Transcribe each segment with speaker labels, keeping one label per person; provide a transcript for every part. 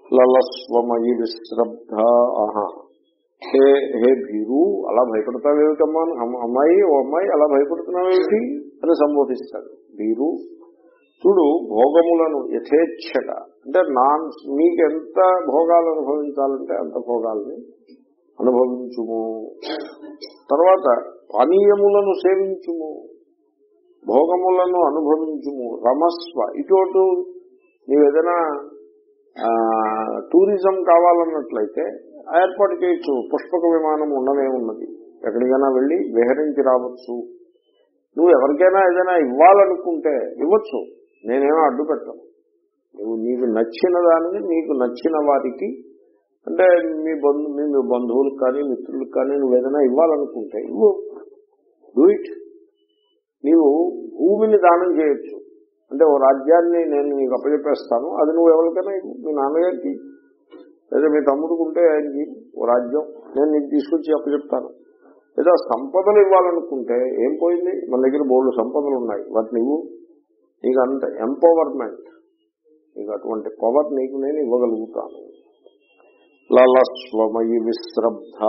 Speaker 1: లలస్వమయి విశ్రబ్ధ ఆహా హే హే భీరు అలా భయపడతావేమిటమ్మా అమ్మ- అమ్మాయి ఓ అమ్మాయి అలా భయపడుతున్నావేమిటి అని సంబోధిస్తాడు భీరు చూడు భోగములను యథేచ్ఛగా అంటే నాన్ మీకు ఎంత భోగాలు అనుభవించాలంటే అంత భోగాల్ని అనుభవించుము తర్వాత పానీయములను సేవించుము భోగములను అనుభవించుము రమస్వ ఇటు నీవేదైనా ఆ, టూరిజం కావాలన్నట్లయితే ఏర్పాటు చేయొచ్చు పుష్పక విమానం ఉండనే ఉన్నది ఎక్కడికైనా వెళ్ళి విహరించి రావచ్చు నువ్వు ఎవరికైనా ఏదైనా ఇవ్వాలనుకుంటే ఇవ్వచ్చు నేనేమో అడ్డు పెట్టను నువ్వు నీకు నచ్చిన దానిని నీకు నచ్చిన వారికి అంటే మీ బంధు మీ మీ బంధువులకు కానీ మిత్రులకు కానీ నువ్వు ఏదైనా ఇవ్వాలనుకుంటే ఇవ్వు డూ ఇట్ నీవు భూమిని దానం చేయొచ్చు అంటే ఓ రాజ్యాన్ని నేను నీకు అప్పచెప్పేస్తాను అది నువ్వు ఎవరికైనా ఇవ్వు. మీ నాన్నగారికి లేదా మీ తమ్ముడికి ఉంటే ఆయనకి ఓ రాజ్యం నేను నీకు తీసుకొచ్చి అప్పచెప్తాను లేదా సంపదలు ఇవ్వాలనుకుంటే ఏం పోయింది మన దగ్గర బోల్డ్ సంపదలు ఉన్నాయి వాటిని ఇవ్వు నీకు అంత ఎంపవర్మెంట్ నీకు అటువంటి పవర్ నీకు నేను ఇవ్వగలుగుతాను లలస్వమయి విశ్రబ్ధ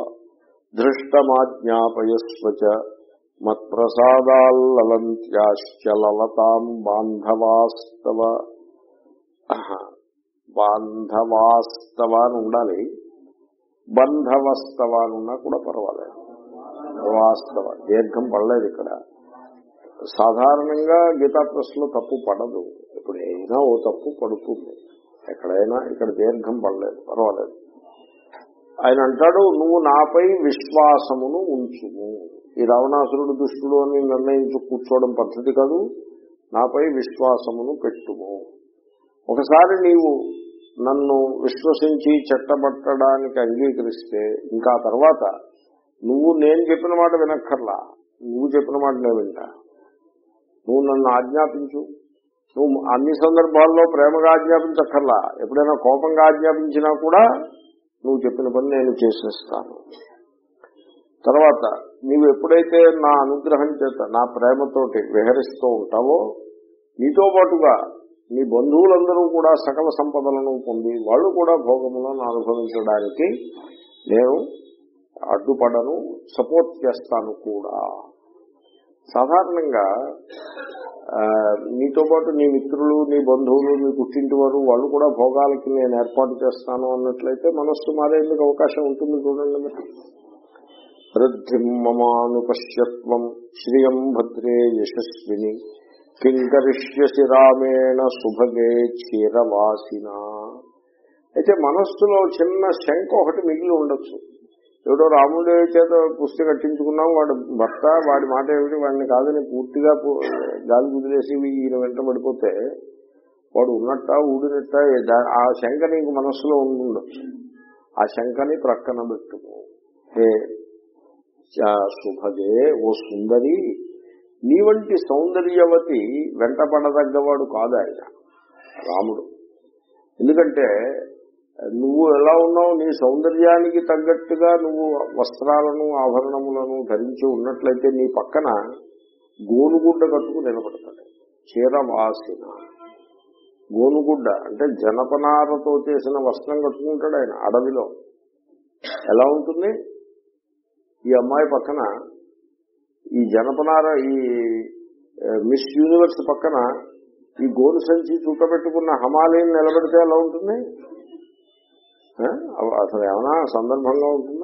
Speaker 1: దృష్టమాజ్ఞాపయస్వచ మత్ప్రసాదాల్లంత్యాశ్చ లలతాం బాంధవాస్తవ ఆహా. బాంధవాస్తవ అని ఉండాలి బంధవస్తవ అని ఉన్నా కూడా పర్వాలేదు వాస్తవ దీర్ఘం పడలేదు ఇక్కడ సాధారణంగా గీతా ప్రశ్నలో తప్పు పడదు ఎప్పుడైనా ఓ తప్పు పడుతుంది ఎక్కడైనా ఇక్కడ దీర్ఘం పడలేదు పర్వాలేదు ఆయన అంటాడు నువ్వు నాపై విశ్వాసమును ఉంచుము ఈ రావణాసురుడు దుష్టుడు అని నిర్ణయించు కూర్చోవడం పద్ధతి కాదు నాపై విశ్వాసమును పెట్టుము ఒకసారి నీవు నన్ను విశ్వసించి చెట్టబట్టడానికి అంగీకరిస్తే ఇంకా తర్వాత నువ్వు నేను చెప్పిన మాట వినక్కర్లా నువ్వు చెప్పిన మాట నేను వింటా నువ్వు నన్ను ఆజ్ఞాపించు నువ్వు అన్ని సందర్భాల్లో ప్రేమగా ఆజ్ఞాపించక్కర్లా ఎప్పుడైనా కోపంగా ఆజ్ఞాపించినా కూడా నువ్వు చెప్పిన పని నేను చేసేస్తాను తర్వాత నీవు ఎప్పుడైతే నా అనుగ్రహం చేత నా ప్రేమతోటి విహరిస్తూ ఉంటావో నీతో పాటుగా నీ బంధువులందరూ కూడా సకల సంపదలను పొంది వాళ్ళు కూడా భోగములను అనుభవించడానికి నేను అడ్డుపడను సపోర్ట్ చేస్తాను కూడా సాధారణంగా ఆ, నీతో పాటు నీ మిత్రులు నీ బంధువులు నీ పుట్టింటి వారు వాళ్ళు కూడా భోగాలకి నేను ఏర్పాటు చేస్తాను అన్నట్లయితే మనస్సు మారేందుకు అవకాశం ఉంటుంది చూడండి మరి వృద్ధిం మమానుపశ్యత్వం శ్రియం భద్రే యశస్విని కింకరిష్యసి రామేణ సుభగే క్షీరవాసిన అయితే మనస్సులో చిన్న శంక ఒకటి మిగిలి ఉండొచ్చు ఏదో రాముడి చేత పుస్తకం కట్టించుకున్నాం వాడు భర్త వాడి మాట ఏమిటి వాడిని కాదని పూర్తిగా పు- గాలి కుదిలేసి ఈయన వెంట పడిపోతే వాడు ఉన్నట్ట ఊడినట్ట దా- ఆ శంక నీకు మనస్సులో ఉండి ఉండొచ్చు ఆ శంకని ప్రక్కన పెట్టుకో హే చ శుభగే ఓ సుందరి నీ వంటి సౌందర్యవతి వెంటపడదగ్గవాడు కాదు ఆయన రాముడు ఎందుకంటే నువ్వు ఎలా ఉన్నావు నీ సౌందర్యానికి తగ్గట్టుగా నువ్వు వస్త్రాలను ఆభరణములను ధరించి ఉన్నట్లయితే నీ పక్కన గోనుగుడ్డ కట్టుకు నిలబడతాడు చీరవాసిన గోనుగుడ్డ అంటే జనపనారతో చేసిన వస్త్రం కట్టుకుంటాడు ఆయన అడవిలో ఎలా ఉంటుంది ఈ అమ్మాయి పక్కన ఈ జనపనార ఈ ఆ, మిస్ యూనివర్స్ పక్కన ఈ గోరు సంచి చుట్టబెట్టుకున్న హమాలయం నిలబెడితే ఎలా ఉంటుంది ఆ? అవ- అసలు ఏమైనా సందర్భంగా ఉంటుందా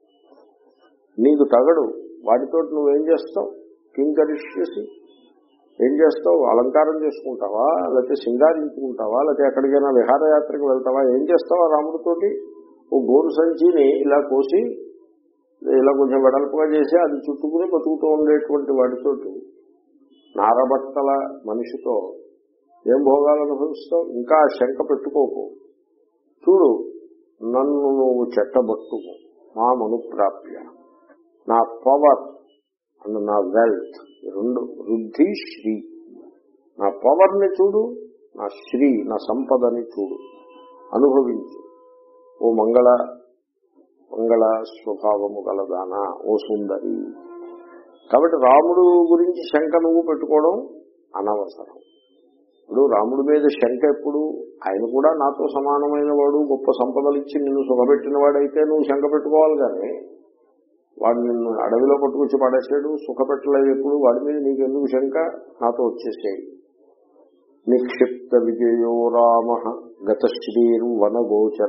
Speaker 1: నీకు తగడు వాటితో నువ్వేం చేస్తావు కింకరిష్యసి ఏం చేస్తావు అలంకారం చేసుకుంటావా లేకపోతే సింగారించుకుంటావా లేకపోతే ఎక్కడికైనా విహారయాత్రకు వెళ్తావా ఏం చేస్తావా రాముడితోటి ఓ గోరు సంచిని ఇలా కోసి ఇలా కొంచెం వెడల్పుగా చేసి అది చుట్టుకుని బతుకుతూ ఉండేటువంటి వాటితోటి నారబట్టల మనిషితో ఏం భోగాలు అనుభవిస్తావు ఇంకా ఆ శంక పెట్టుకోకు చూడు నన్ను నువ్వు చెట్టబట్టుకు మా మనుప్రాప్య నా పవర్ అండ్ నా వెల్త్ రెండు వృద్ధి శ్రీ నా పవర్ని చూడు నా శ్రీ నా సంపదని చూడు అనుభవించు ఓ మంగళ మంగళ స్వభావము గలదానా ఓ సుందరి కాబట్టి రాముడు గురించి శంక నువ్వు పెట్టుకోవడం అనవసరం ఇప్పుడు రాముడి మీద శంక ఎప్పుడు ఆయన కూడా నాతో సమానమైన వాడు గొప్ప సంపదలు ఇచ్చి నిన్ను సుఖపెట్టిన వాడైతే నువ్వు శంక పెట్టుకోవాలి కానీ వాడు నిన్ను అడవిలో పట్టుకొచ్చి పడేసాడు సుఖపెట్టలేదు ఎప్పుడు వాడి మీద నీకు ఎందుకు శంక నాతో వచ్చేసేయి నిక్షిప్త విజయో రామ గతశ్రీర్వనగోచర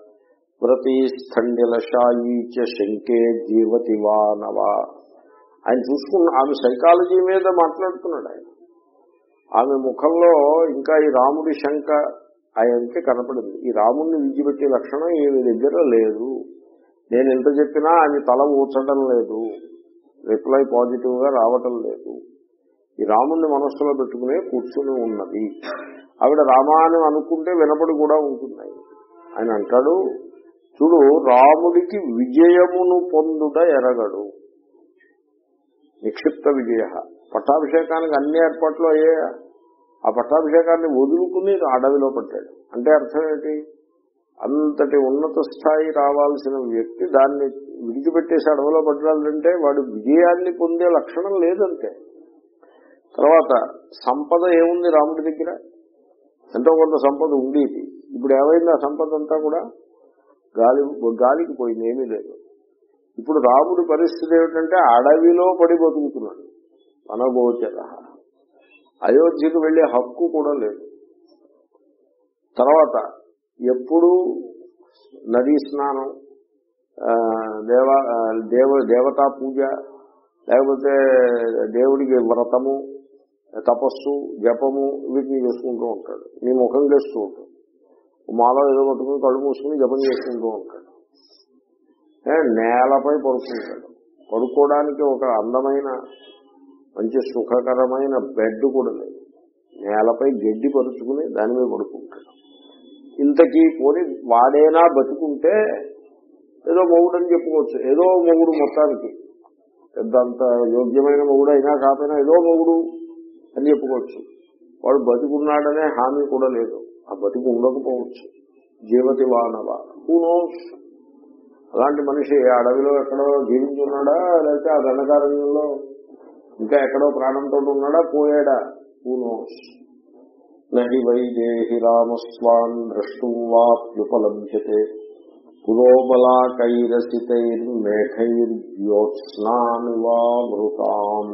Speaker 1: వ్రతీస్థండిలశాయీ చ శంకే జీవతి వానవ ఆయన చూసుకున్న ఆమె సైకాలజీ మీద మాట్లాడుతున్నాడు ఆయన ఆమె ముఖంలో ఇంకా ఈ రాముడి శంక ఆయనకి కనపడింది ఈ రాముడిని విడిచిపెట్టే లక్షణం ఈమె దగ్గర లేదు నేను ఎంత చెప్పినా ఆమె తల ఊచడం లేదు రిప్లై పాజిటివ్ గా రావటం లేదు ఈ రాముడిని మనస్సులో పెట్టుకునే కూర్చుని ఉన్నది ఆవిడ రామా అని అనుకుంటే వినపడి కూడా ఉంటుంది ఆయన. ఆయన అంటాడు చూడు రాముడికి విజయమును పొందుట ఎరగడు నిక్షిప్త విజయ పట్టాభిషేకానికి అన్ని ఏర్పాట్లు అయ్యాయా ఆ పట్టాభిషేకాన్ని వదులుకుని అడవిలో పట్టాడు అంటే అర్థం ఏంటి అంతటి ఉన్నత స్థాయి రావాల్సిన వ్యక్తి దాన్ని విడిచిపెట్టేసి అడవిలో పట్టాలంటే వాడు విజయాన్ని పొందే లక్షణం లేదంతే తర్వాత సంపద ఏముంది రాముడి దగ్గర ఎంతో కొంత సంపద ఉండేది ఇప్పుడు ఏమైంది ఆ సంపద అంతా కూడా గాలి గాలికి పోయింది ఏమీ లేదు ఇప్పుడు రాముడి పరిస్థితి ఏమిటంటే అడవిలో పడి బతుకుతున్నాడు వనగోచర అయోధ్యకు వెళ్లే హక్కు కూడా లేదు తర్వాత ఎప్పుడు నదీ స్నానం ఆ, దేవ ఆ, దేవ దేవతా పూజ లేకపోతే దేవుడికి వ్రతము తపస్సు జపము వీటిని చేసుకుంటూ ఉంటాడు నీ ముఖం చేస్తూ ఉంటాడు మాలో ఏదో పట్టుకుని కళ్ళు మూసుకుని జపం చేసుకుంటూ ఉంటాడు ఏ, నేలపై పడుకుంటాడు పడుకోవడానికి ఒక అందమైన మంచి సుఖకరమైన బెడ్ కూడా లేదు నేలపై గడ్డి పరుచుకుని దాని మీద పడుకుంటాడు ఇంతకీ పోని వాడేనా బతుకుంటే ఏదో మొగుడు అని చెప్పుకోవచ్చు ఏదో మొగుడు మొత్తానికి పెద్దంత యోగ్యమైన మొగుడు అయినా కాకపోయినా ఏదో మొగుడు అని చెప్పుకోవచ్చు వాడు బతుకున్నాడనే హామీ కూడా లేదు ఆ బతుకు ఉండకపోవచ్చు జీవతి వానవ హూ నోస్ అలాంటి మనిషి ఆ అడవిలో ఎక్కడో జీవించున్నాడా లేకపోతే ఆ దండకారణ్యంలో ఇంకా ఎక్కడో ప్రాణంతో ఉన్నాడా పోయాడా హూ నోస్ నహి వైదేహి రామస్వాన్ ద్రష్టం వాప్యుపలభ్యతే పురోబలాకైరసితైర్మేఘైర్జ్యోత్స్నామివామృతాం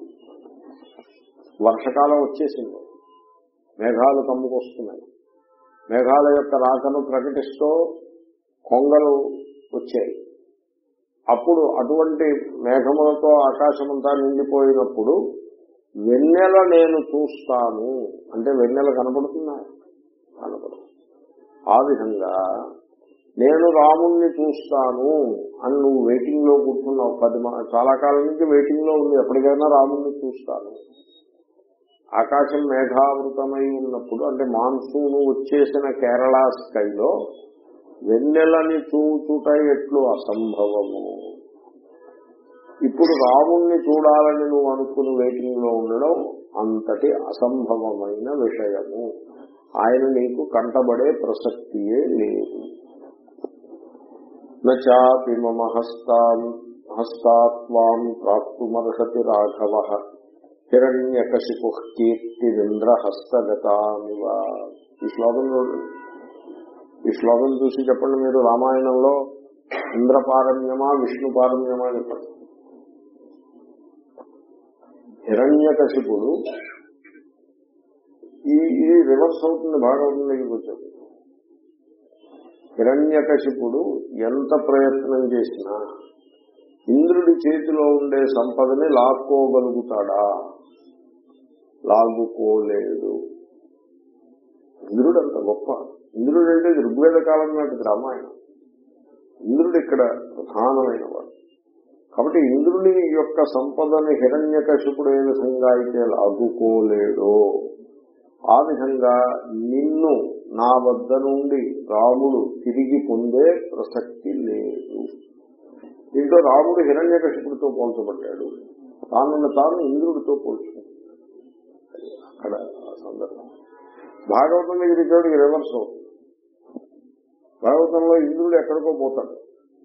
Speaker 1: వర్షకాలం వచ్చేసింది మేఘాలు కమ్ముకొస్తున్నాయి మేఘాల యొక్క రాకను ప్రకటిస్తూ కొంగలు వచ్చాయి అప్పుడు అటువంటి మేఘములతో ఆకాశమంతా నిండిపోయినప్పుడు వెన్నెల నేను చూస్తాను అంటే వెన్నెల కనపడుతుందా కనపడు ఆ విధంగా నేను రాముణ్ణి చూస్తాను అని నువ్వు వెయిటింగ్ లో కూర్చున్నావు పది మా- చాలా కాలం నుంచి వెయిటింగ్ లో ఉంది ఎప్పటికైనా రాముణ్ణి చూస్తాను ఆకాశం మేఘావృతమై ఉన్నప్పుడు అంటే మాన్సూన్ వచ్చేసిన కేరళ స్కైలో వెన్నెలని చూచుట ఎట్లు అసంభవము ఇప్పుడు రాముణ్ణి చూడాలని నువ్వు అనుకుని వెయిటింగ్ లో ఉండడం అంతటి అసంభవమైన విషయము ఆయన నీకు కంటబడే ప్రసక్తియే లేదు నాపి మమ హస్తాం హస్తాత్వాం ప్రాప్తుమర్హతి రాఘవ హిరణ్యకశిపు కీర్తిరింద్ర హస్తగతామివ ఈ శ్లోకం చూడండి ఈ శ్లోకం చూసి చెప్పండి మీరు రామాయణంలో ఇంద్ర పారమ్యమా విష్ణు పారమ్యమా చెప్పండి హిరణ్యకశిపుడు ఈ ఇది రివర్స్ అవుతుంది భాగవతం దగ్గరికి వచ్చేది హిరణ్యకశిపుడు ఎంత ప్రయత్నం చేసినా ఇంద్రుడి చేతిలో ఉండే సంపదని లాక్కోగలుగుతాడా లాగుకోలేడు ఇంద్రుడు అంత గొప్ప ఇంద్రుడు అంటే ఇది ఋగ్వేద కాలం నాటిది రామాయణం ఇంద్రుడు ఇక్కడ ప్రధానమైన వాడు కాబట్టి ఇంద్రుని యొక్క సంపదని హిరణ్యకశిపుడు ఏ విధంగా అయితే లాగుకోలేడో ఆ విధంగా నిన్ను నా వద్ద నుండి రాముడు తిరిగి పొందే ప్రసక్తి లేదు దీంట్లో రాముడు హిరణ్యకశిపుడితో పోల్చబడ్డాడు తాను తాను ఇంద్రుడితో పోల్చుకుంటాడు అక్కడ ఆ సందర్భం భాగవతం దగ్గర ఇక్కడికి రివర్స్ అవుతుంది భాగవతంలో ఇంద్రుడు ఎక్కడికో పోతాడు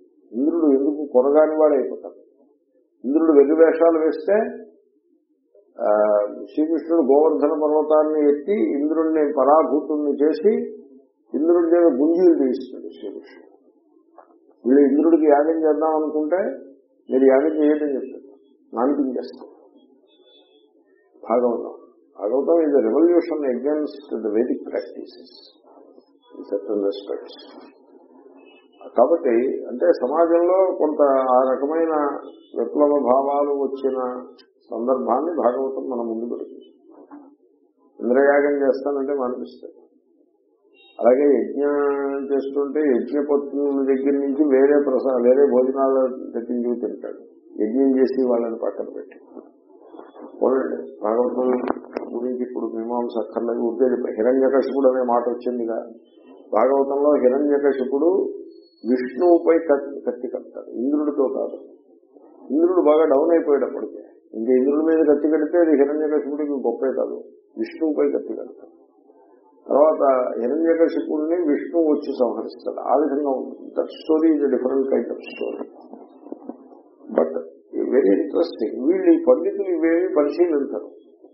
Speaker 1: ఇంద్రుడు ఎందుకు కొరగాని వాడు అయిపోతాడు ఇంద్రుడు వెర్రి వేషాలు వేస్తే ఆ, శ్రీకృష్ణుడు గోవర్ధన పర్వతాన్ని ఎత్తి ఇంద్రుడిని పరాభూతుల్ని చేసి ఇంద్రుడి మీద గుంజీలు తీయిస్తాడు శ్రీకృష్ణుడు వీళ్ళు ఇంద్రుడికి యాగం చేద్దాం అనుకుంటే మీరు యాగం చేయడం చెప్తారు నానిపించేస్తారు భాగవతం భాగవతం ఇది revolution against the Vedic practices certain respects కాబట్టి అంటే సమాజంలో కొంత ఆ రకమైన విప్లవ భావాలు వచ్చిన సందర్భాన్ని భాగవతం మన ముందు పెడుతుంది ఇంద్రయాగం చేస్తానంటే మానిపిస్తాడు అలాగే యజ్ఞం చేస్తుంటే యజ్ఞపత్నుల దగ్గర నుంచి వేరే ప్రసా వేరే భోజనాలు తెప్పించి తింటాడు యజ్ఞం చేసి వాళ్ళని పక్కన పెట్టి చూడండి భాగవతం గురించి ఇప్పుడు మీమాంస అక్కర్లేదు ఊరికే చెప్పారు హిరణ్యకశిపుడు అనే మాట వచ్చిందిగా భాగవతంలో హిరణ్యకశిపుడు విష్ణువుపై కత్తి కత్తి కడతాడు ఇంద్రుడితో కాదు ఇంద్రుడు బాగా డౌన్ అయిపోయేటప్పటికే ఇంకా ఇంద్రుడి మీద కత్తి కడితే అది హిరణ్యకశిపుడికి గొప్పే కాదు విష్ణువుపై కత్తి కడతాడు తర్వాత హిరణ్యకశిపుడిని విష్ణువు వచ్చి సంహరిస్తాడు ఆ విధంగా ఉంటుంది that story is different kind of story but very interesting వీళ్ళు ఈ పండితులు ఇవేమి పరిశీలించరు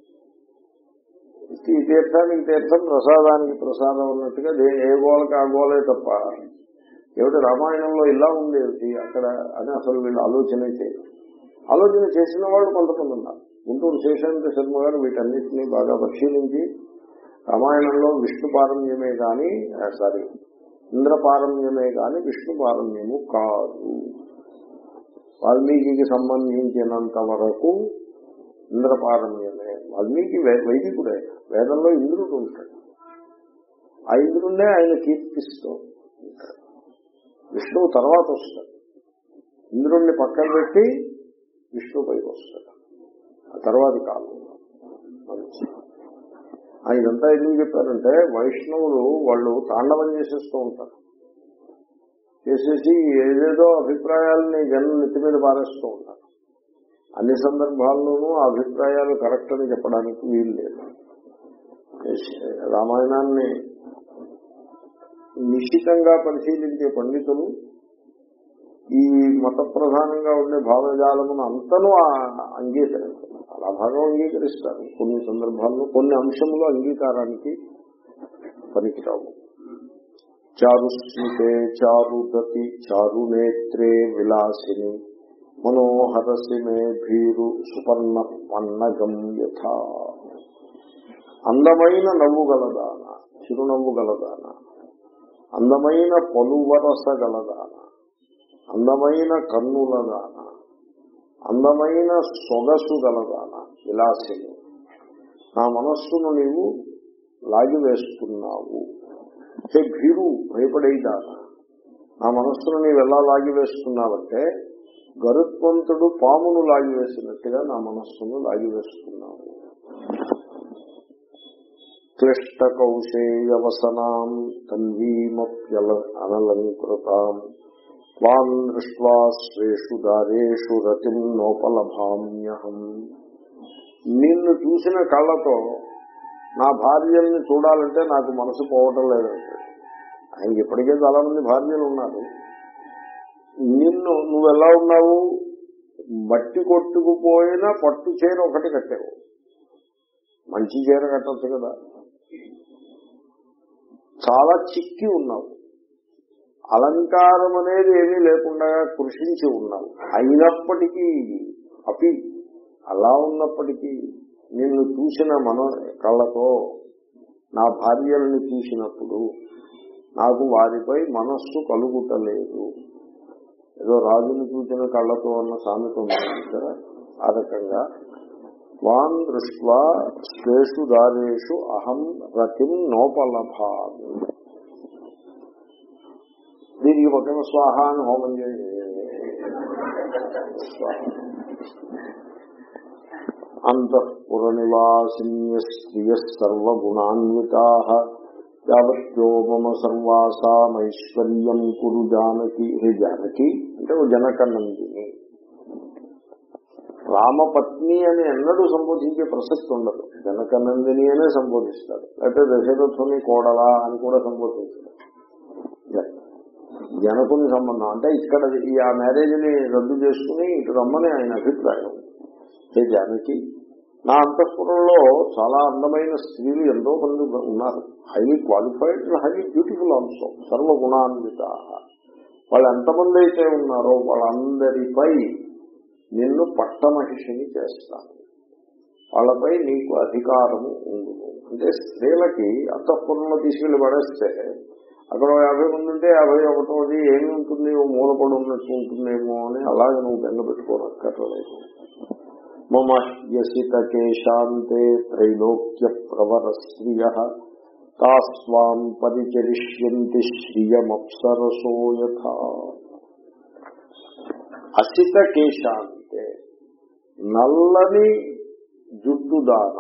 Speaker 1: ఈ తీర్థానికి తీర్థం ప్రసాదానికి ప్రసాదం ఉన్నట్టుగా దే- ఏ గోలకి ఆ గోలే తప్ప ఏమిటి రామాయణంలో ఇలా ఉండేది అక్కడ అని అసలు వీళ్ళు ఆలోచన చేయరు ఆలోచన చేసిన వాళ్ళు కొంతమంది ఉన్నారు గుంటూరు శేషాంత శర్మ గారు వీటన్నిటినీ బాగా పరిశీలించి రామాయణంలో విష్ణు పారమ్యమే కానీ సారీ ఇంద్ర పారమ్యమే కానీ విష్ణు పారమ్యము కాదు వాల్మీకి సంబంధించినంత వరకు ఇంద్రపారమ్యమే వాల్మీకి వై- వైదికుడే వేదంలో ఇంద్రుడు ఉంటాడు ఆ ఇంద్రుడినే ఆయన కీర్తిస్తూ ఉంటాడు విష్ణువు తర్వాత వస్తాడు ఇంద్రుణ్ణి పక్కన పెట్టి విష్ణువు పైకి వస్తాడు ఆ తర్వాతి కాలంలో మంచి ఆ ఇదంతా ఎందుకు చెప్పారంటే వైష్ణవులు వాళ్ళు తాండవం చేసేస్తూ ఉంటారు చేసేసి ఏదేదో అభిప్రాయాలని జనం నెత్తి మీద పారేస్తూ ఉంటారు అన్ని సందర్భాల్లోనూ ఆ అభిప్రాయాలు కరెక్ట్ అని చెప్పడానికి వీలు లేదు రామాయణాన్ని నిశ్చితంగా పరిశీలించే పండితులు ఈ మత ప్రధానంగా ఉండే భావజాలమును అంతనూ ఆ- అంగీకరించారు చాలా భాగం అంగీకరిస్తారు కొన్ని సందర్భాల్లో కొన్ని అంశములు అంగీకారానికి పనికిరావు చారుస్మితే చారుదతి చారునేత్రే విలాసిని మనోహరసి మే భీరు సుపర్ణ పన్నగం యథా అందమైన నవ్వు గలదాన చిరునవ్వు గలదాన అందమైన పలువరస గలదాన అందమైన కన్నుల దాన అందమైన సొగసు గలదాన విలాసిని నా మనస్సును నీవు లాగివేస్తున్నావు హే భీరు భయపడేదానా నా మనస్సును నీవు ఎలా లాగివేస్తున్నావంటే గరుత్మంతుడు పామును లాగివేసినట్టుగా నా మనస్సును లాగివేస్తున్నావు క్లిష్ట కౌశేయవసనాం తన్వీమప్యల అనలంకృతాం త్వాం దృష్ట్వా స్వేషు దారేషు రతిం నోపలభామ్యహం నిన్ను చూసిన కళ్ళతో నా భార్యల్ని చూడాలంటే నాకు మనసు పోవటం లేదంటే ఆయనకి ఇప్పటికే చాలా మంది భార్యలు ఉన్నారు నిన్ను నువ్వు ఎలా ఉన్నావు మట్టి కొట్టుకుపోయిన పట్టు చీర ఒకటి కట్టావు మంచి చీర కట్టచ్చు కదా చాలా చిక్కి ఉన్నావు అలంకారం అనేది ఏమీ లేకుండా కృషించి ఉన్నావు అయినప్పటికీ అపి అలా ఉన్నప్పటికీ నిన్ను చూసిన మన కళ్ళతో నా భార్యలను చూసినప్పుడు నాకు వారిపై మనస్సు కలుగుటలేదు ఏదో రాజుని చూసిన కళ్ళతో అన్న సామెత ఉంది కదా ఆ రకంగా వాన్ దృష్ట్వా స్వేషు దారేషు అహం రతిం నోపలభామి దీనికి పక్కన స్వాహ అని హోమం చేయండి అంతఃపుర నివాసిన్య స్త్రియ సర్వగుణాన్వితా యావత్యో మమ సర్వాసామైశ్వర్యం కురు జానకి హే జానకి అంటే ఓ జనకనందిని రామపత్ని అని ఎన్నడూ సంబోధించే ప్రసక్తి ఉండదు జనకనందిని అనే సంబోధిస్తాడు లేకపోతే దశరథుని కోడలా అని కూడా సంబోధించాడు జనకుని సంబంధం అంటే ఇక్కడ ఈ ఆ మ్యారేజ్ ని రద్దు చేసుకుని ఇటు రమ్మని ఆయన అభిప్రాయం హే జానకి నా అంతఃపురంలో చాలా అందమైన స్త్రీలు ఎంతో మంది ఉన్నారు highly qualified and highly beautiful also సర్వగుణాన్విత వాళ్ళు ఎంతమంది అయితే ఉన్నారో వాళ్ళందరిపై నిన్ను పట్టమహిషిని చేస్తాను వాళ్ళపై నీకు అధికారము ఉండును అంటే స్త్రీలకి అంతఃపురంలో తీసుకెళ్లి పడేస్తే అక్కడ ఓ యాభై మంది ఉంటే యాభై ఒకటోది ఏమి ఉంటుంది ఓ మూలపడి ఉన్నట్టు ఉంటుందేమో అని అలాగే నువ్వు బెంగ పెట్టుకోనక్కర్లేదు మమ యసిత కేశాంతే త్రైలోక్య ప్రవర స్త్రియ తాస్వాం పరిచరిష్యంతి శ్రియమప్సరసో యథా అసిత కేశాంతే నల్లని జుట్టుదాన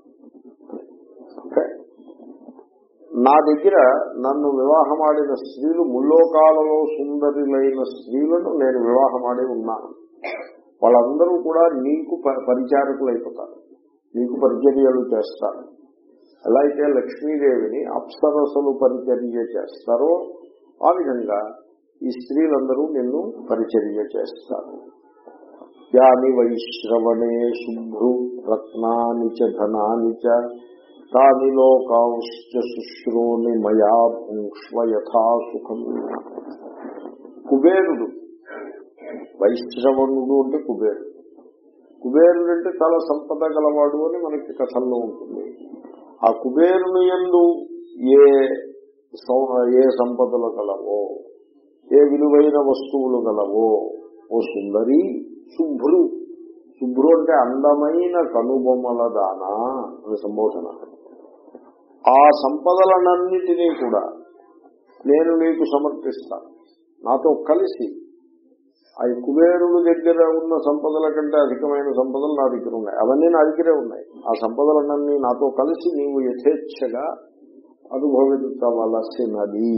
Speaker 1: ఓకే నా దగ్గర నన్ను వివాహమాడిన స్త్రీలు ముల్లోకాలలో సుందరులైన స్త్రీలను నేను వివాహమాడి ఉన్నాను వాళ్ళందరూ కూడా నీకు ప- పరిచారకులు అయిపోతారు నీకు పరిచర్యలు చేస్తారు ఎలా అయితే లక్ష్మీదేవిని అప్సరసలు పరిచర్య చేస్తారో ఆ విధంగా ఈ స్త్రీలందరూ నిన్ను పరిచర్య చేస్తారు యాని వైశ్రవణే శుభ్రు రత్నాని చ ధనాని చ తాని లోకాంశ్చ శుశ్రోని మయా భుంక్ష్వ యథా సుఖం కుబేరుడు వైశ్రవణుడు అంటే కుబేరుడు కుబేరుడు అంటే చాలా సంపద గలవాడు అని మనకి కథల్లో ఉంటుంది ఆ కుబేరుని ఎందు ఏ సం- ఏ సంపదలు గలవో ఏ విలువైన వస్తువులు గలవో ఓ సుందరి శుభ్రు శుభ్రు అంటే అందమైన కనుబొమ్మల దానా అని సంబోధన ఆ సంపదలనన్నిటినీ కూడా నేను నీకు సమర్పిస్తాను నాతో కలిసి ఆ కుబేరుడు దగ్గర ఉన్న సంపదల కంటే అధికమైన సంపదలు నా దగ్గర ఉన్నాయి అవన్నీ నా దగ్గరే ఉన్నాయి ఆ సంపదలన్నీ నాతో కలిసి నీవు యథేచ్ఛగా అనుభవించవలసినది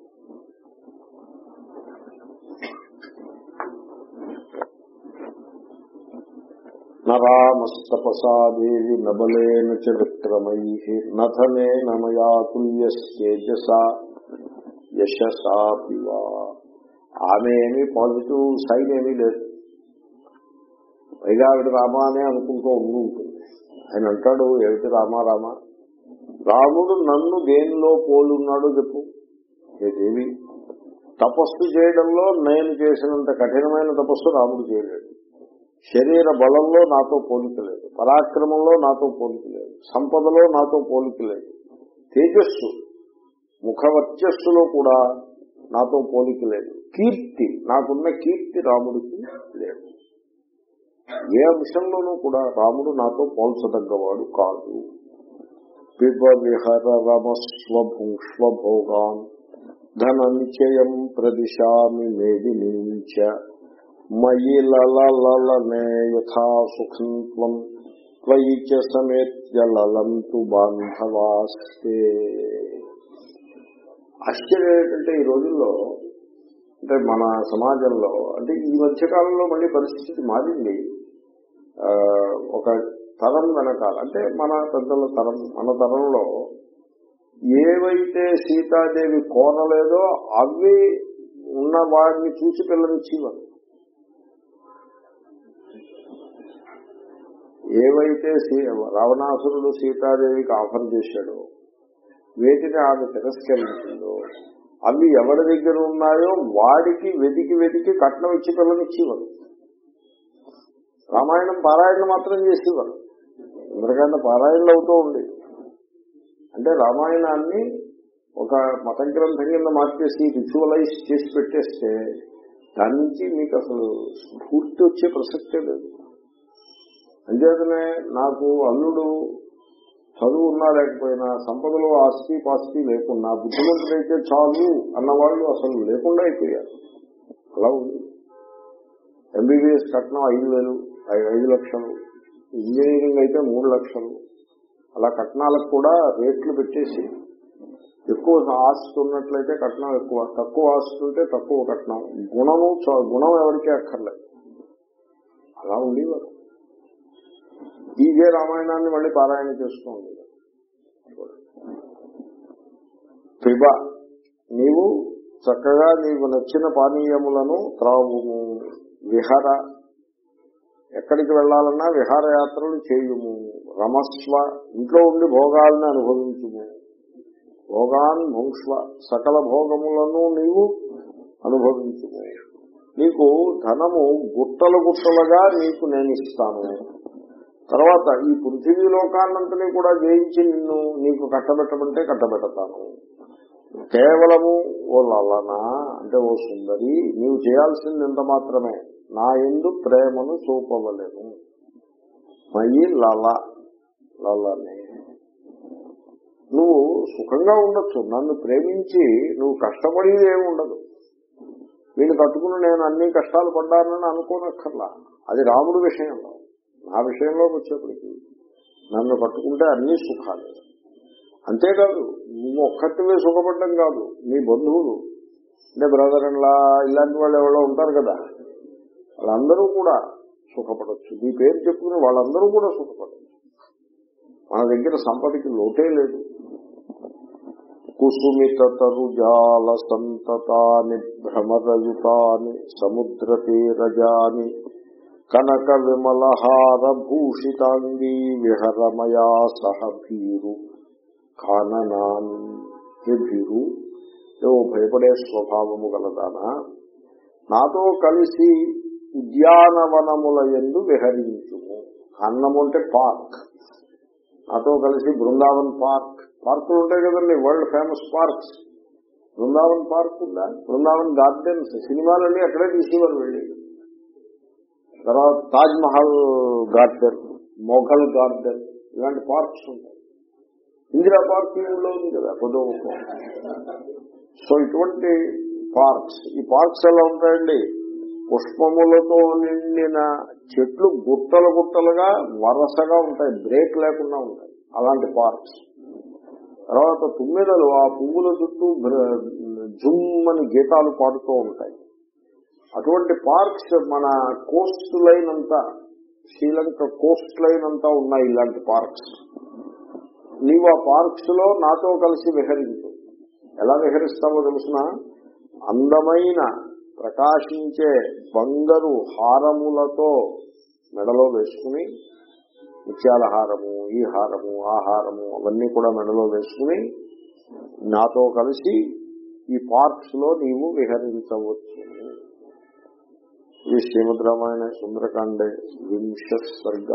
Speaker 1: నరామస్తపసాదేవి నబలేన చ విక్రమై నథనే నమయా తుల్యస్కేజస యశసా పివా ఆమె ఏమీ పాజిటివ్ సైన్ ఏమీ లేదు పైగా ఆవిడ రామా అనే అనుకుంటూ ఉండి ఉంటుంది ఆయన అంటాడు ఏమిటి రామా రామా రాముడు నన్ను దేనిలో పోలున్నాడో చెప్పు ఏ దేవి తపస్సు చేయడంలో నేను చేసినంత కఠినమైన తపస్సు రాముడు చేయలేడు శరీర బలంలో నాతో పోలిక లేదు పరాక్రమంలో నాతో పోలిక లేదు సంపదలో నాతో పోలిక లేదు తేజస్సు ముఖ వర్చస్సులో కూడా నాతో పోలిక లేదు కీర్తి నాకున్న కీర్తి రాముడికి లేదు ఏ అంశంలోనూ కూడా రాముడు నాతో పోల్చదగ్గవాడు కాదు పిబ విహర రమస్వ భుంక్ష్వ భోగాన్ ధనంచయం ప్రదిశామి మేదినీంచ మయి లలలనే యథా సుఖం త్వం త్వయి చ సమేత్య లలంతు బాంధవాస్తే ఆశ్చర్యం ఏంటంటే ఈ రోజుల్లో అంటే మన సమాజంలో అంటే ఈ మధ్య కాలంలో మళ్ళీ పరిస్థితి మారింది ఆ, ఒక తరం వెనకాల అంటే మన పెద్దల తరం మన తరంలో ఏవైతే సీతాదేవి కోరలేదో అవి ఉన్న వాడిని చూసి పిల్లనిచ్చేవారు ఏవైతే సీ- రావణాసురుడు సీతాదేవికి ఆఫర్ చేశాడో వేటిని ఆమె తిరస్కరించిందో అవి ఎవరి దగ్గర ఉన్నాయో వాడికి వెతికి వెతికి కట్నం ఇచ్చి పిల్లనిచ్చేవారు రామాయణం పారాయణ మాత్రం చేసేవారు ఎందుకంటే పారాయణలు అవుతూ ఉండేది అంటే రామాయణాన్ని ఒక మత గ్రంథం కింద మార్చేసి రిచువలైజ్ చేసి పెట్టేస్తే దాని నుంచి మీకు అసలు స్ఫూర్తి వచ్చే ప్రసక్తే లేదు అంచేతనే నాకు అల్లుడు చదువు ఉన్నా లేకపోయినా సంపదలో ఆస్తి పాస్తి లేకున్నా బుద్ధిమంతుడైతే చాలు అన్నవాళ్ళు అసలు లేకుండా అయిపోయారు అలా ఉంది ఎంబీబీఎస్ కట్నం ఐదు వేలు ఐ- ఐదు లక్షలు ఇంజనీరింగ్ అయితే మూడు లక్షలు అలా కట్నాలకు కూడా రేట్లు పెట్టేసి ఎక్కువ ఆస్తి ఉన్నట్లయితే కట్నం ఎక్కువ తక్కువ ఆస్తి ఉంటే తక్కువ కట్నం గుణము చ- గుణం ఎవరికీ అక్కర్లేదు అలా ఉండేవారు ఇదే రామాయణాన్ని మళ్ళీ పారాయణ చేస్తూ ఉండేవారు పిబ నీవు చక్కగా నీకు నచ్చిన పానీయములను త్రావుము విహర ఎక్కడికి వెళ్ళాలన్నా విహారయాత్రలు చేయుము రమస్వ ఇంట్లో ఉండి భోగాల్ని అనుభవించుము భోగాన్ భుంక్ష్వ సకల భోగములను నీవు అనుభవించుము నీకు ధనము గుట్టలు గుట్టలుగా నీకు నేను ఇస్తాను తర్వాత ఈ పృథివీ లోకాన్నంతని కూడా జయించి నిన్ను నీకు కట్టబెట్టమంటే కట్టబెడతాను కేవలము ఓ లలనా అంటే ఓ సుందరి నీవు చేయాల్సింది ఎంత మాత్రమే నా ఎందు ప్రేమను చూపవలేను మయి లల లలనే నువ్వు సుఖంగా ఉండొచ్చు నన్ను ప్రేమించి నువ్వు కష్టపడేది ఏమి ఉండదు వీళ్ళు కట్టుకుని నేను అన్ని కష్టాలు పడ్డానని అనుకోనక్కర్లా అది రాముడి విషయంలో నా విషయంలోకి వచ్చేప్పటికి నన్ను కట్టుకుంటే అన్ని సుఖాలే అంతేకాదు నువ్వు ఒక్కటివే సుఖపడ్డం కాదు నీ బంధువులు అంటే బ్రదర్ లా ఇలాంటి వాళ్ళు ఎవరో ఉంటారు కదా వాళ్ళందరూ కూడా సుఖపడవచ్చు నీ పేరు చెప్పుకుని వాళ్ళందరూ కూడా సుఖపడచ్చు మన దగ్గర సంపదకి లోటే లేదు కుసుమిత తరుజాల సంతతాని భ్రమరయుతాని సముద్ర తీరజాని కనక విమలహార భూషితాంగీ విహరమయా సహ భీరు కాననాన్ హే భీరు ఏవో భయపడే స్వభావము గలదానా నాతో కలిసి ఉద్యానవనముల ఎందు విహరించుము అన్నము అంటే పార్క్ నాతో కలిసి బృందావన్ పార్క్ పార్కులు ఉంటాయి కదండి world famous parks Brindavan park ఉందా బృందావన్ గార్డెన్స్ సినిమాలన్నీ అక్కడే తీసేవారు వెళ్ళి తర్వాత తాజ్ మహల్ గార్డెన్ మొఘల్ గార్డెన్ ఇలాంటి పార్క్స్ ఉంటాయి ఇందిరా పార్క్ లో ఉంది కదా కొద్ది సో ఇటువంటి పార్క్స్ ఈ పార్క్స్ ఎలా ఉంటాయండి పుష్పములతో నిండిన చెట్లు గుట్టలు గుట్టలుగా వరసగా ఉంటాయి బ్రేక్ లేకుండా ఉంటాయి అలాంటి పార్క్స్ తర్వాత తుమ్మిదలు ఆ పువ్వుల చుట్టూ జుమ్మని గీతాలు పాడుతూ ఉంటాయి అటువంటి పార్క్స్ మన కోస్ట్ లైన్ అంతా శ్రీలంక కోస్ట్ లైన్ అంతా ఉన్నాయి ఇలాంటి పార్క్స్ నీవు ఆ పార్క్స్ లో నాతో కలిసి విహరించు ఎలా విహరిస్తావో తెలుసిన అందమైన ప్రకాశించే బంగారు హారములతో మెడలో వేసుకుని ముత్యాల హారము ఈ హారము ఆ హారము అవన్నీ కూడా మెడలో వేసుకుని నాతో కలిసి ఈ పార్క్స్ లో నీవు విహరించవచ్చు ఇది శ్రీమద్ రామాయణ సుందరకాండే వింశ సర్గ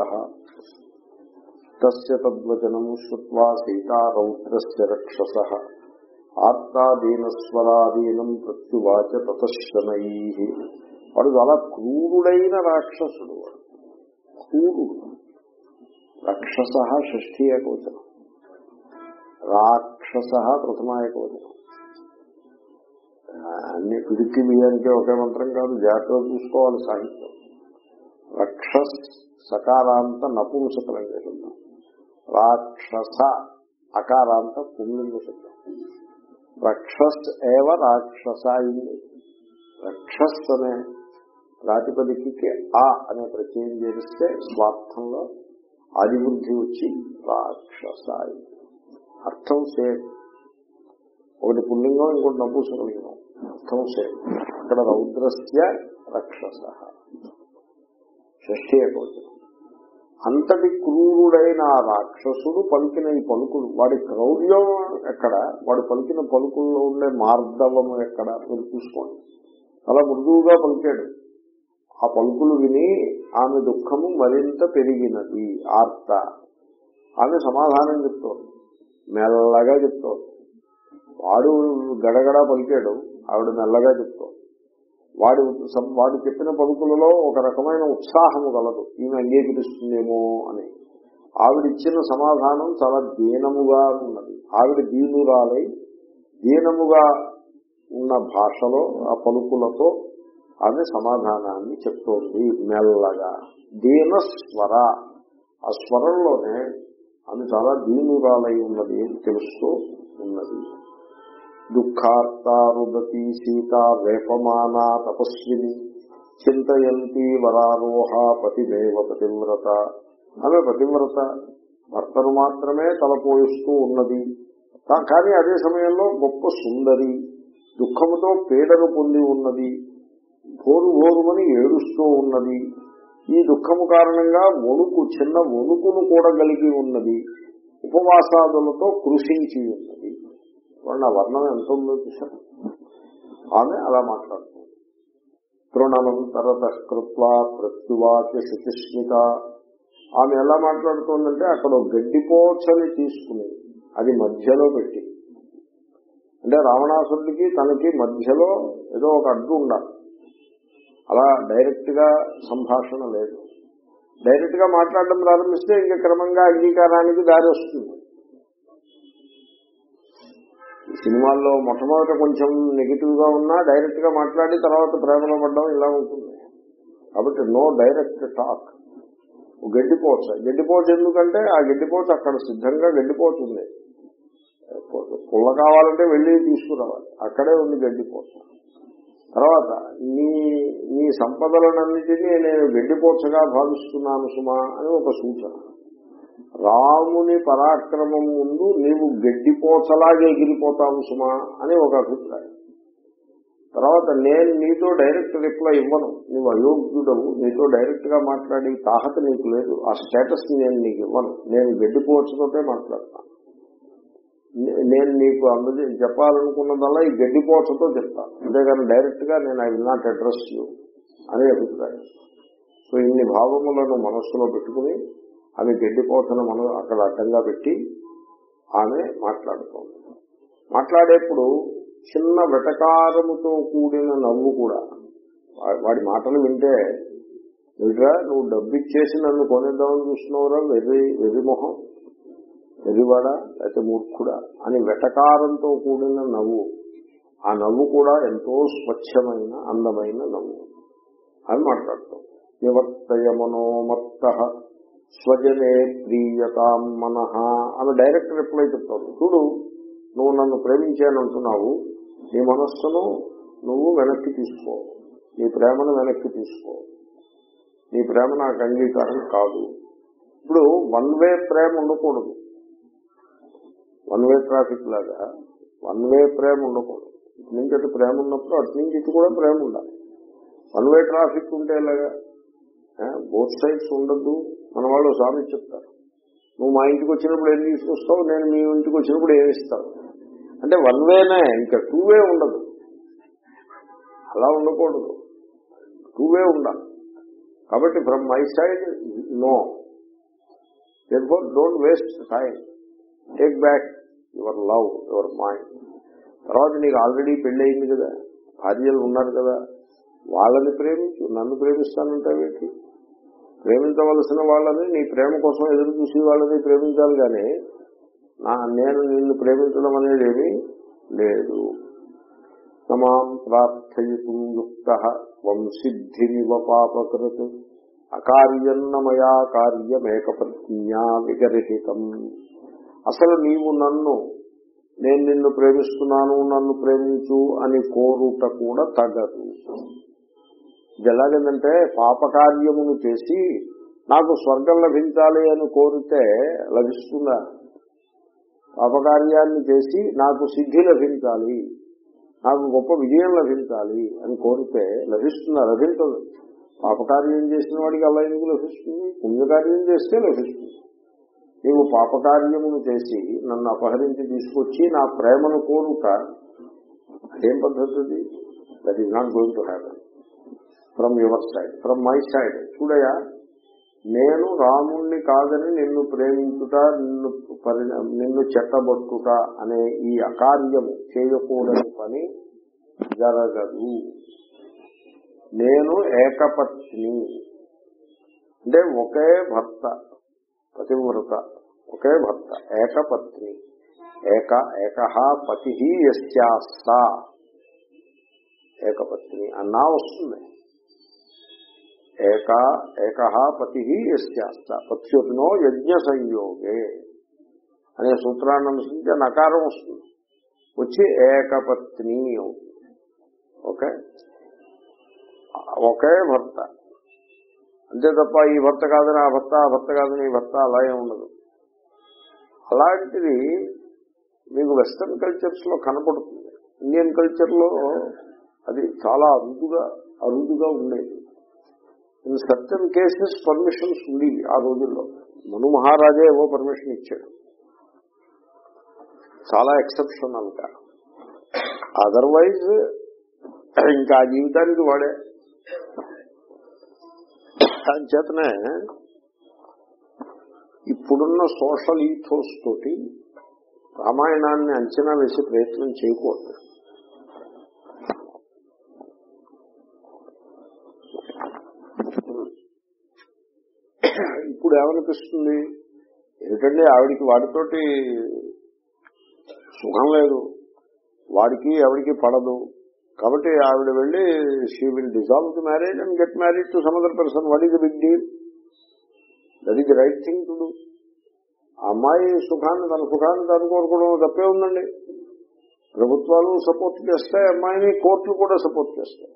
Speaker 1: తస్య తద్వచనం శ్రుత్వా సీతారౌద్రస్య రక్షస ఆత్తాదీనస్వరాదీనం ప్రత్యువాచ తతశనై వాడు చాలా క్రూరుడైన రాక్షసుడు వాడు క్రూరుడు రక్షస షష్ఠీ ఏకవచనం రాక్షస ప్రథమా ఏకవచనం అన్ని పిడికి బియ్యానికి ఒకే మంత్రం కాదు జాగ్రత్తగా చూసుకోవాలి సాహిత్యం రక్షస్ సకారాంత నపుంసకలంగా శబ్దం రాక్షస అకారాంత పుంలింగ శబ్దం రక్షస్ ఏవ రాక్షస అయింది రక్షస్ అనే ప్రాతిపదికకి ఆ అనే ప్రత్యయం చేస్తే స్వార్థంలో ఆదివృద్ధి వచ్చి రాక్షస అయింది అర్థం సేమ్ ఒకటి పుల్లింగం ఇంకోటి నపూసకలింగం అర్థం సేమ్ అక్కడ రౌద్రస్య రక్షస షష్ఠీ ఏకవచనం అంతటి క్రూరుడైన ఆ రాక్షసుడు పలికిన ఈ పలుకులు వాడి క్రౌర్యం ఎక్కడ వాడు పలికిన పలుకుల్లో ఉండే మార్దవము ఎక్కడ మీరు చూసుకోండి అలా మృదువుగా పలికాడు ఆ పలుకులు విని ఆమె దుఃఖము మరింత పెరిగినది ఆర్త ఆమె సమాధానం చెప్తోంది మెల్లగా చెప్తోంది వాడు గడగడ పలికాడు ఆవిడ మెల్లగా చెప్తోంది వాడు వాడు చెప్పిన పలుకులలో ఒక రకమైన ఉత్సాహము గలదు ఈమె అంగీకరిస్తుందేమో అని ఆవిడిచ్చిన సమాధానం చాలా దీనముగా ఉన్నది ఆవిడ దీనురాలై దీనముగా ఉన్న భాషలో ఆ పలుకులతో ఆమె సమాధానాన్ని చెప్తోంది మెల్లగా దీన స్వర ఆ స్వరంలోనే ఆమె చాలా దీనురాలై ఉన్నది అని తెలుస్తూ ఉన్నది దుఃఖార్తారుదతి సీత వేపమానా తపస్విని చింతయంతి వరారోహ పతిదేవ పతివ్రత ఆమె పతివ్రత భర్తను మాత్రమే తలపోయిస్తూ ఉన్నది కానీ అదే సమయంలో గొప్ప సుందరి దుఃఖముతో పీడను పొంది ఉన్నది భోరు భోరుమని ఏడుస్తూ ఉన్నది ఈ దుఃఖము కారణంగా వణుకు చిన్న వణుకును కూడా కలిగి ఉన్నది ఉపవాసాదులతో కృషించి ఉన్నది వాళ్ళ వర్ణం ఎంత ఉందో చూసారు ఆమె అలా మాట్లాడుతుంది తృణనంతరత కృత్వా ప్రత్యువాచ శుచిస్మిత ఆమె ఎలా మాట్లాడుతోందంటే అక్కడ ఒక గడ్డిపోచని తీసుకుని అది మధ్యలో పెట్టి అంటే రావణాసురుడికి తనకి మధ్యలో ఏదో ఒక అడ్డు ఉండాలి అలా డైరెక్ట్ గా సంభాషణ లేదు డైరెక్ట్ గా మాట్లాడడం ప్రారంభిస్తే ఇంకా క్రమంగా అంగీకారానికి దారి వస్తుంది ఈ సినిమాల్లో మొట్టమొదట కొంచెం నెగిటివ్ గా ఉన్నా డైరెక్ట్ గా మాట్లాడి తర్వాత ప్రేమలో పడడం ఇలా ఉంటుంది కాబట్టి నో డైరెక్ట్ టాక్ గడ్డిపోచ గడ్డిపోచ ఎందుకంటే ఆ గడ్డిపోచ అక్కడ సిద్ధంగా గడ్డిపోచ ఉంది పుల్ల కావాలంటే వెళ్ళి తీసుకురావాలి అక్కడే ఉంది గడ్డిపోచ తర్వాత నీ నీ సంపదలన్నిటినీ నేను గడ్డిపోచగా భావిస్తున్నాను సుమా అని ఒక సూచన రాముని పరాక్రమం ముందు నీవు గడ్డిపోచలాగే ఎగిరిపోతావు సుమా అని ఒక అభిప్రాయం తర్వాత నేను నీతో డైరెక్ట్ రిప్లై ఇవ్వను నువ్వు అయోగ్యుడవు నీతో డైరెక్ట్ గా మాట్లాడి తాహత నీకు లేదు ఆ స్టేటస్ నేను నీకు ఇవ్వను నేను గడ్డిపోవచ్చుతోటే మాట్లాడతాను నే- నేను నీకు అందజే చెప్పాలనుకున్నదల్లా ఈ గడ్డిపోవచ్చతో చెప్తాను అంతేగాని డైరెక్ట్ గా నేను I will not address you అనే అభిప్రాయం సో ఇన్ని భావములను మనస్సులో పెట్టుకుని ఆమె గడ్డిపోతను మనం అక్కడ అడ్డంగా పెట్టి ఆమె మాట్లాడుతోంది మాట్లాడేప్పుడు చిన్న వెటకారముతో కూడిన నవ్వు కూడా వా- వాడి మాటలు వింటే ఏమిట్రా నువ్వు డబ్బు ఇచ్చేసి నన్ను కొనేద్దామని చూస్తున్నావురా వెర్రి వెర్రి మొహం వెర్రివాడా లేకపోతే మూర్ఖుడా అని వెటకారంతో కూడిన నవ్వు ఆ నవ్వు కూడా ఎంతో స్వచ్ఛమైన అందమైన నవ్వు అని మాట్లాడతాం నివర్తయ మనోమత్త స్వజనే ప్రియతాం మనః ఆమె డైరెక్ట్ రిప్లై చెప్తాను చూడు నువ్వు నన్ను ప్రేమించానంటున్నావు నీ మనస్సును నువ్వు వెనక్కి తీసుకో నీ ప్రేమను వెనక్కి తీసుకో నీ ప్రేమ నాకు అంగీకారం కాదు ఇప్పుడు వన్ వే ప్రేమ ఉండకూడదు వన్ వే ట్రాఫిక్ లాగా వన్ వే ప్రేమ ఉండకూడదు ఇటు నుంచి అటు ప్రేమ ఉన్నప్పుడు అటు నుంచి ఇటు కూడా ప్రేమ ఉండాలి వన్ వే ట్రాఫిక్ ఉంటే ఎలాగా బోత్ సైడ్స్ ఉండద్దు మన వాళ్ళు స్వామి చెప్తారు నువ్వు మా ఇంటికి వచ్చినప్పుడు ఏం తీసుకొస్తావు నేను మీ ఇంటికి వచ్చినప్పుడు ఏమి ఇస్తావు అంటే వన్ వేనే ఇంకా టూ వే ఉండదు అలా ఉండకూడదు టూ వే ఉండాలి కాబట్టి from my side no don't waste time take back your love your mind తర్వాత నీకు ఆల్రెడీ పెళ్లి అయింది కదా భార్యలు ఉన్నారు కదా వాళ్ళని ప్రేమించు నన్ను ప్రేమిస్తానంటే వీటి ప్రేమించవలసిన వాళ్ళని నీ ప్రేమ కోసం ఎదురు చూసి వాళ్ళని ప్రేమించాలి కానీ నా నేను నిన్ను ప్రేమించడం అనేది ఏమీ లేదు సమాం ప్రార్థయితుం యుక్త వంసిద్ధిరివ పాపకృత్ అకార్యన్నమయా కార్యమేకపత్న్యా విగర్హితం అసలు నీవు నన్ను నేను నిన్ను ప్రేమిస్తున్నాను నన్ను ప్రేమించు అని కోరుట కూడా తగదు ఇది ఎలాగందంటే పాపకార్యమును చేసి నాకు స్వర్గం లభించాలి అని కోరితే లభిస్తుందా పాపకార్యాన్ని చేసి నాకు సిద్ధి లభించాలి నాకు గొప్ప విజయం లభించాలి అని కోరితే లభిస్తుందా లభించదు పాపకార్యం చేసిన వాడికి అలా ఎందుకు లభిస్తుంది పుణ్యకార్యం చేస్తే లభిస్తుంది నీవు పాపకార్యమును చేసి నన్ను అపహరించి తీసుకొచ్చి నా ప్రేమను కోరుట అదేం పద్ధతి that is not going to happen from your side from my side చూడయా నేను రాముణ్ణి కాదని నిన్ను ప్రేమించుట నిన్ను పరి నిన్ను చెట్టబొట్టుట అనే ఈ అకార్యము చేయకూడని పని జరగదు నేను ఏకపత్ని అంటే ఒకే భర్త పతివ్రత ఒకే భర్త ఏకపత్ని ఏక ఏక పతి యస్యాస్త ఏకపత్ని అన్నా వస్తుంది ఏక ఏక పతి యస్యాస్త పత్యునో యజ్ఞ సంయోగే అనే సూత్రాన్ని అనుసరించి ఆ నకారం వస్తుంది వచ్చి ఏకపత్ని అవుతుంది ఓకే ఒకే భర్త అంతే తప్ప ఈ భర్త కాదని ఆ భర్త ఆ భర్త కాదని ఈ భర్త అలాగే ఉండదు అలాంటిది మీకు వెస్ట్రన్ కల్చర్స్ లో కనపడుతుంది ఇండియన్ కల్చర్ లో అది చాలా అరుదుగా అరుదుగా ఉండేది ఇన్ సర్టన్ కేసెస్ పర్మిషన్స్ ఉండేవి ఆ రోజుల్లో మను మహారాజా ఏవో పర్మిషన్ ఇచ్చాడు చాలా ఎక్సెప్షనల్ గా అదర్వైజ్ ఇంకా ఆ జీవితానికి వాడే చేతనే ఇప్పుడున్న సోషల్ ఈథోస్ తోటి రామాయణాన్ని అంచనా వేసే ప్రయత్నం చేయకూడదు ఇప్పుడు ఏమనిపిస్తుంది ఏంటంటే ఆవిడికి వాడితోటి సుఖం లేదు వాడికి ఆవిడికి పడదు కాబట్టి ఆవిడ వెళ్ళి she will dissolve the marriage and get marriage to some other person what is the big deal that is the right thing to do ఆ అమ్మాయి సుఖాన్ని తన సుఖాన్ని తను కోరుకోవడం తప్పే ఉందండి ప్రభుత్వాలు సపోర్ట్ చేస్తాయి అమ్మాయిని కోర్టులు కూడా సపోర్ట్ చేస్తాయి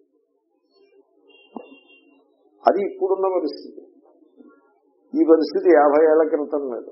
Speaker 1: అది ఇప్పుడున్న పరిస్థితి ఈ పరిస్థితి యాభై ఏళ్ల క్రితం లేదు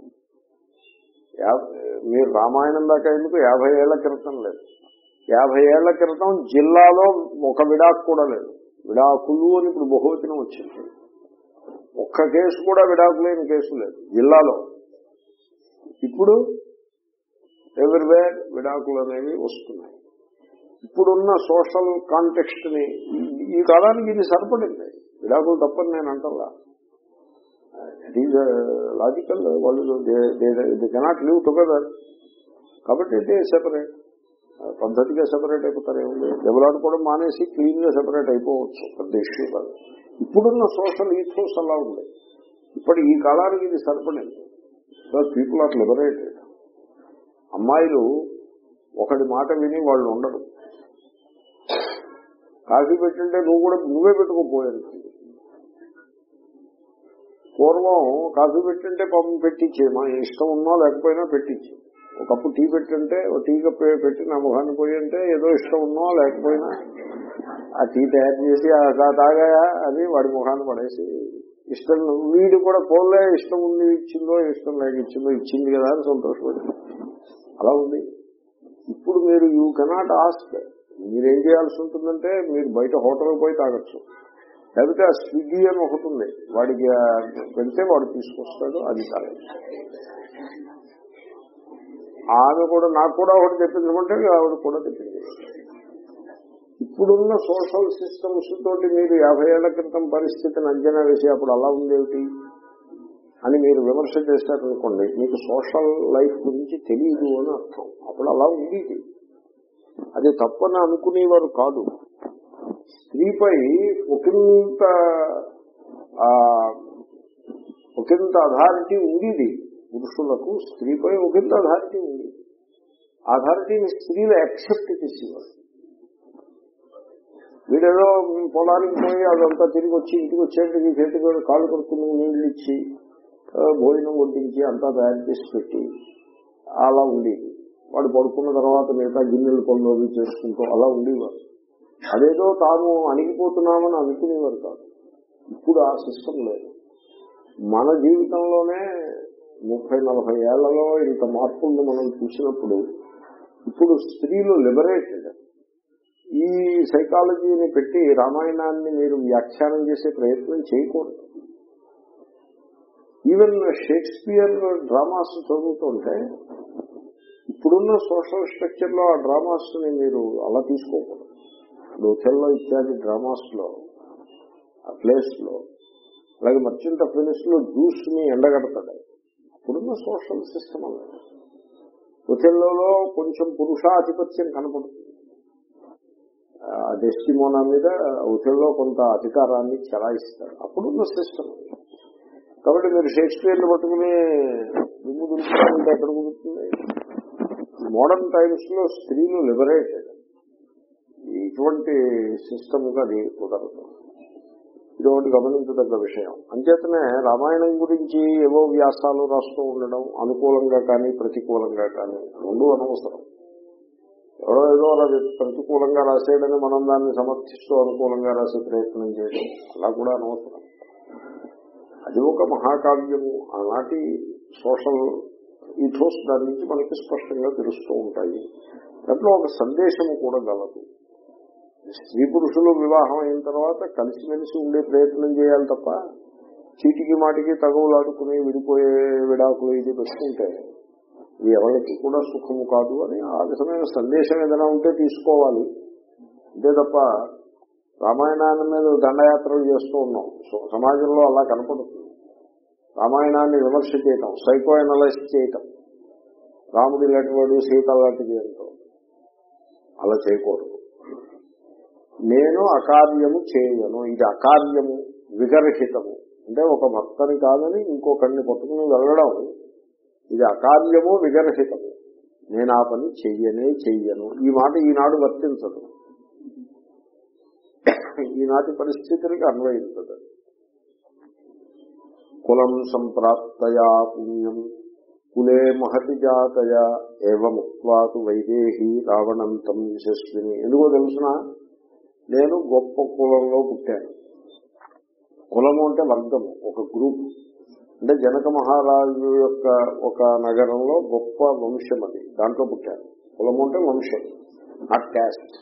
Speaker 1: యాభై- మీరు రామాయణం దాకా ఎందుకు యాభై ఏళ్ల క్రితం లేదు యాభై ఏళ్ల క్రితం జిల్లాలో ఒక విడాకు కూడా లేదు విడాకులు అని ఇప్పుడు బహువచనం వచ్చింది ఒక్క కేసు కూడా విడాకు లేని కేసు లేదు జిల్లాలో ఇప్పుడు ఎవరివేర్ విడాకులు అనేవి వస్తున్నాయి ఇప్పుడున్న సోషల్ కాంటెక్స్ట్ ని ఈ- ఈ కాలానికి ఇది సరిపడింది విడాకులు తప్పని నేను అంటల్లా ఇట్ ఈజ్ లాజికల్ వాళ్ళు దే కెనాట్ లివ్ టుగెదర్ కాబట్టి ఇట్ సెపరేట్ పద్ధతిగా సెపరేట్ అయిపోతారు ఏముంది దెబ్బలాడుకోవడం మానేసి క్లీన్ గా సెపరేట్ అయిపోవచ్చు పెద్ద ఇష్యూ కాదు ఇప్పుడున్న సోషల్ ఈథోస్ అలా ఉంది ఇప్పుడు ఈ కాలానికి ఇది సరిపడింది పీపుల్ ఆర్ లిబరేటెడ్ అమ్మాయిలు ఒకటి మాట విని వాళ్ళు ఉండరు కాఫీ పెట్టింటే నువ్వు కూడా నువ్వే పెట్టుకోపోయాను పూర్వం కాఫీ పెట్టింటే పాపం పెట్టించే మా ఇష్టం ఉన్నా లేకపోయినా పెట్టించే ఒకప్పుడు టీ పెట్టింటే ఓ టీ కప్పు పెట్టి నా ముఖాన్ని పోయి అంటే ఏదో ఇష్టం ఉన్నా లేకపోయినా ఆ టీ తయారు చేసి ఆ తా- తాగాయా అని వాడి ముఖాన్ని పడేసి ఇష్టం వీడు కూడా పోలే ఇష్టం ఉంది ఇచ్చిందో ఇష్టం లేక ఇచ్చిందో ఇచ్చింది కదా అని సంతోషపడి అలా ఉంది ఇప్పుడు మీరు యూ కెనాట్ ఆస్క్ మీరేం చేయాల్సి ఉంటుందంటే మీరు బయట హోటల్కి పోయి తాగొచ్చు లేకపోతే ఆ స్విగ్గీ అని ఒకటి ఉంది వాడికి ఆ పెడితే వాడు తీసుకొస్తాడు అది తాగచ్చు ఆమె కూడా నాకు కూడా ఒకటి తెప్పించమంటే ఆవిడ కూడా తెప్పింది ఇప్పుడున్న సోషల్ సిస్టమ్స్ తోటి మీరు యాభై ఏళ్ల క్రితం పరిస్థితిని అంచనా వేసి అప్పుడు అలా ఉండేవి అని మీరు విమర్శ చేశారనుకోండి మీకు సోషల్ లైఫ్ గురించి తెలియదు అని అర్థం అప్పుడు అలా ఉండేది అది తప్పని అనుకునేవారు కాదు స్త్రీపై ఒకంత ఆ, ఒకంత అథారిటీ ఉండేది పురుషులకు స్త్రీపై ఒకంత అథారిటీ ఉంది ఆ అథారిటీని స్త్రీలు యాక్సెప్ట్ చేసేవారు వీడేదో పొలానికి పోయి అదంతా తిరిగి వచ్చి ఇంటికి వచ్చేటికి చేతికి కాళ్ళు కొడుకుని నీళ్లు ఇచ్చి ఆ, భోజనం వడ్డించి అంతా తయారు చేసి పెట్టి అలా ఉండేది వాడు పడుకున్న తర్వాత మిగతా గిన్నెలు పనులు అవి చేసుకుంటూ అలా ఉండేవారు అదేదో తాము అణిగిపోతున్నామని అనుకునేవారు కాదు ఇప్పుడు ఆ సిస్టమ్ లేదు మన జీవితంలోనే ముప్పై నలభై ఏళ్లలో ఇంత మార్పుల్ని మనం చూసినప్పుడు ఇప్పుడు స్త్రీలు లిబరేటెడ్ ఈ సైకాలజీని పెట్టి రామాయణాన్ని మీరు వ్యాఖ్యానం చేసే ప్రయత్నం చేయకూడదు ఈవెన్ షేక్స్పియర్ డ్రామాస్ చదువుతుంటే ఇప్పుడున్న సోషల్ స్ట్రక్చర్ లో ఆ డ్రామాస్ ని మీరు అలా తీసుకోకూడదు ఇప్పుడు ఒథెల్లో ఇత్యాది డ్రామాస్ లో ఆ ప్లేస్ లో అలాగే మర్చెంట్ ఆఫ్ వెనిస్ లో జ్యూస్ ని ఎండగడతాడు ఇప్పుడున్న సోషల్ సిస్టమ్ అలా ఒథెల్లోలో కొంచెం పురుషాధిపత్యం కనపడుతుంది ఆ డెస్టిమోనా మీద ఒథెల్లో కొంత అధికారాన్ని చెలాయిస్తారు అప్పుడున్న సిస్టమ్ కాబట్టి మీరు షేక్స్పియర్ ని పట్టుకుని దుమ్ము దులుపుకుంటే ఎక్కడ కుదురుతుంది మోడర్న్ టైమ్స్ లో స్త్రీలు లిబరేటెడ్ ఇటువంటి సిస్టమ్ అది కుదరదు ఇది ఒకటి గమనించదగ్గ విషయం అంచేతనే రామాయణం గురించి ఏవో వ్యాసాలు రాస్తూ ఉండడం అనుకూలంగా కానీ ప్రతికూలంగా కానీ రెండు అనవసరం ఎవరో ఏదో అలా ప్రతికూలంగా రాసేయడని మనం దాన్ని సమర్థిస్తూ అనుకూలంగా రాసే ప్రయత్నం చేయడం అలా కూడా అనవసరం అది ఒక మహాకావ్యము ఆనాటి సోషల్ ఈథోస్ దాని నుంచి మనకి స్పష్టంగా తెలుస్తూ ఉంటాయి దాంట్లో ఒక సందేశము కూడా గలదు స్త్రీ పురుషులు వివాహం అయిన తర్వాత కలిసిమెలిసి ఉండే ప్రయత్నం చేయాలి తప్ప చీటికి మాటికి తగవులాడుకుని విడిపోయే విడాకులు ఇది పెట్టుకుంటే ఇది ఎవరికి కూడా సుఖము కాదు అని ఆ విధమైన సందేశం ఏదైనా ఉంటే తీసుకోవాలి అంతే తప్ప రామాయణాన్ని మీద దండయాత్రలు చేస్తూ ఉన్నాం సో సమాజంలో అలా కనపడుతుంది రామాయణాన్ని విమర్శ చేయటం సైకో అనలైజ్ చేయటం రాముడి లాంటి వాడు సీత లాంటి చేయటం అలా చేయకూడదు నేను అకార్యము చేయను ఇది అకార్యము విగర్హితము అంటే ఒక భక్తని కాదని ఇంకొకరిని పట్టుకుని వెళ్ళడం ఇది అకార్యము విగర్హితము నేను ఆ పని చెయ్యనే చెయ్యను ఈ మాట ఈనాడు వర్తించదు ఈనాటి పరిస్థితులకి అన్వయించదు కులం సంప్రాప్తయా పుణ్యం కులే మహతి జాతయ ఏవముక్వాతు వైదేహి రావణంతం యశస్విని ఎందుకో తెలుసిన నేను గొప్ప కులంలో పుట్టాను కులము అంటే వర్గము ఒక గ్రూప్ అంటే జనక మహారాజు యొక్క ఒక నగరంలో గొప్ప వంశం అది దాంట్లో పుట్టాను కులము అంటే వంశం నాట్ క్యాస్ట్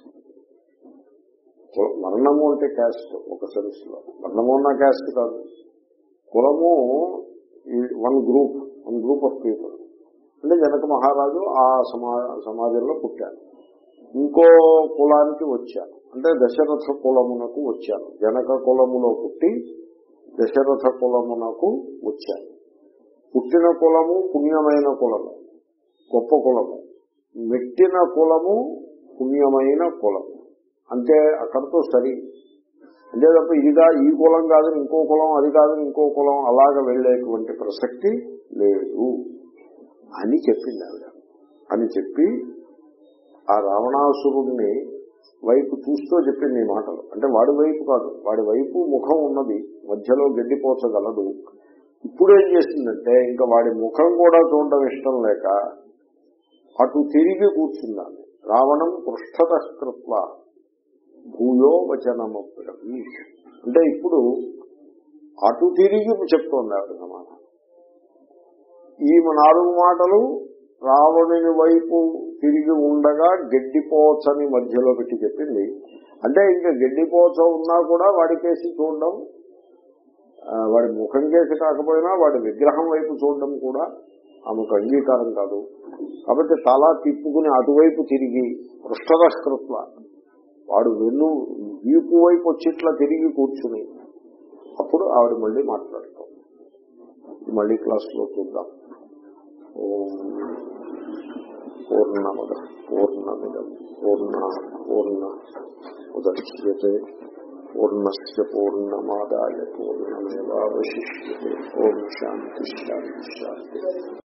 Speaker 1: వర్ణము అంటే క్యాస్ట్ ఒక సెన్స్ లో వర్ణము ఉన్న క్యాస్ట్ కాదు కులము one group one group of people అంటే జనక మహారాజు ఆ సమా సమాజంలో పుట్టాను ఇంకో కులానికి వచ్చాను అంటే దశరథ కులమునకు వచ్చాను జనక కులములో పుట్టి దశరథ కులమునకు వచ్చాను పుట్టిన కులము పుణ్యమైన కులము గొప్ప కులము మెట్టిన కులము పుణ్యమైన కులము అంటే అక్కడితో సరి అంతే తప్ప ఇదిగా ఈ కులం కాదని ఇంకో కులం అది కాదని ఇంకో కులం అలాగ వెళ్లేటువంటి ప్రసక్తి లేదు అని చెప్పింది ఆవిడ అని చెప్పి ఆ రావణాసురుడిని వైపు చూస్తూ చెప్పింది ఈ మాటలు అంటే వాడి వైపు కాదు వాడి వైపు ముఖం ఉన్నది మధ్యలో గడ్డిపోచగలదు ఇప్పుడు ఏం చేసిందంటే ఇంకా వాడి ముఖం కూడా చూడడం ఇష్టం లేక అటు తిరిగి కూర్చున్నాను రావణం పృష్ఠత కృత్వ భూయో వచనమబ్రవీ అంటే ఇప్పుడు అటు తిరిగి చెప్తోంది ఆవిడ సమాధానం ఈ నాలుగు మాటలు రావణుని వైపు తిరిగి ఉండగా గడ్డిపోచని మధ్యలో పెట్టి చెప్పింది అంటే ఇంకా గడ్డిపోచ ఉన్నా కూడా వాడి కేసి చూడడం ఆ, వాడి ముఖం కేసి కాకపోయినా వాడి విగ్రహం వైపు చూడడం కూడా ఆమెకు అంగీకారం కాదు కాబట్టి తల తిప్పుకుని అటువైపు తిరిగి పృష్ఠదస్కృత్వ వాడు వెన్ను వీపు వైపు వచ్చి ఇట్లా తిరిగి కూర్చుని అప్పుడు ఆవిడ మళ్ళీ మాట్లాడతాం ఇది మళ్ళీ క్లాస్ లో చూద్దాం ఓం పూర్ణమద పూర్ణమిదం పూర్ణ పూర్ణ ఉదర్శ్యతే పూర్ణస్ పూర్ణమాదాయ పూర్ణమేవాశిష్యే ఓం శాంతి శాంతి శాంతి